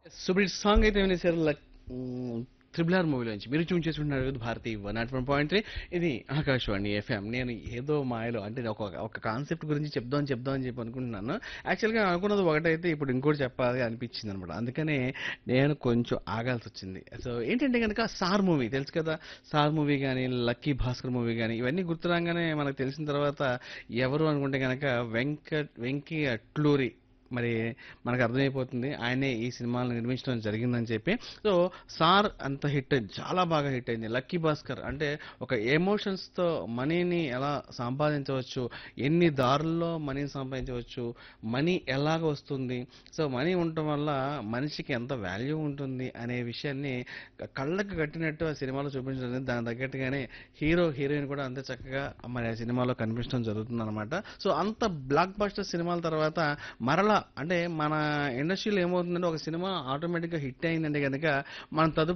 Super song అయితే వినేసారు లక్ త్రిబుల్ ఆర్ మూవీలోంచి మీరు చూన్ చేసుకుంటున్నారు కదా Bharati one naught one point three ఇది ఆకాశవాణి ఎఫ్ఎం నేను ఏదో మాయలో అంటే ఒక ఒక కాన్సెప్ట్ గురించి చెప్దాం చెప్దాం అని చెప్పి అనుకుంటున్నాను యాక్చువల్గా అనుకున్నది ఒకటైతే ఇప్పుడు ఇంకోటి చెప్పాలి అనిపించింది అనమాట అందుకనే నేను కొంచెం ఆగాల్సి వచ్చింది సో ఏంటంటే కనుక సార్ మూవీ తెలుసు కదా సార్ మూవీ కానీ లక్కీ భాస్కర్ మూవీ కానీ ఇవన్నీ గుర్తురాగానే మనకు తెలిసిన తర్వాత ఎవరు అనుకుంటే కనుక వెంకట్ వెంకీ అట్లూరి మరి మనకు అర్థమైపోతుంది ఆయనే ఈ సినిమాలను నిర్మించడం జరిగిందని చెప్పి సో సార్ అంత హిట్ అయింది చాలా బాగా హిట్ అయింది లక్కీ భాస్కర్ అంటే ఒక ఎమోషన్స్తో మనీని ఎలా సంపాదించవచ్చు ఎన్ని దారుల్లో మనీని సంపాదించవచ్చు మనీ ఎలాగ వస్తుంది సో మనీ ఉండటం వల్ల మనిషికి ఎంత వాల్యూ ఉంటుంది అనే విషయాన్ని కళ్ళకు కట్టినట్టు ఆ సినిమాలో చూపించడం జరిగింది. దాని తగ్గట్టుగానే హీరో హీరోయిన్ కూడా అంతే చక్కగా మరి ఆ సినిమాలో కనిపించడం జరుగుతుంది అనమాట సో అంత బ్లాక్ బస్టర్ సినిమాల తర్వాత మరలా అంటే మన ఇండస్ట్రీలో ఏమవుతుందంటే ఒక సినిమా ఆటోమేటిక్గా హిట్ అయిందంటే కనుక మనం తదుపరి